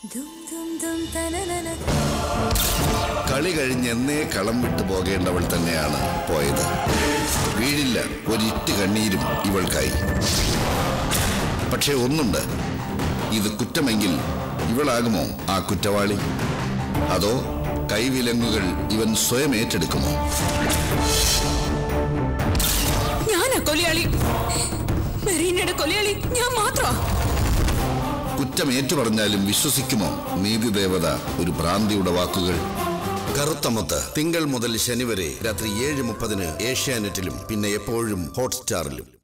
ദും ദും ദും തനനന കളി കഴിഞ്ഞ് എന്നേ കളം വിട്ടു പോകേണ്ടവൾ തന്നെയാണ് പോയത് വീഴില്ല ഒരിറ്റ് കണ്ണീരും ഇവൾക്കായി പക്ഷേ ഒന്നുണ്ട് ഇത് കുറ്റമെങ്കിൽ ഇവളാകുമോ ആ കുറ്റവാളി അതോ കൈവിലങ്ങുകൾ ഇവൻ സ്വയം ഏറ്റെടുക്കുമോ ഞാനാ കൊലയാളി മെറീനയുടെ കൊലയാളി ഞാൻ മാത്രമാ കുറ്റം ഏറ്റുപറഞ്ഞാലും വിശ്വസിക്കുമോ നീതിദേവത ഒരു ഭ്രാന്തിയുടെ വാക്കുകൾ കറുത്തമത്ത് തിങ്കൾ മുതൽ ശനി വരെ രാത്രി ഏഴ് മുപ്പതിന് ഏഷ്യാനെറ്റിലും പിന്നെ എപ്പോഴും ഹോട്ട്സ്റ്റാറിലും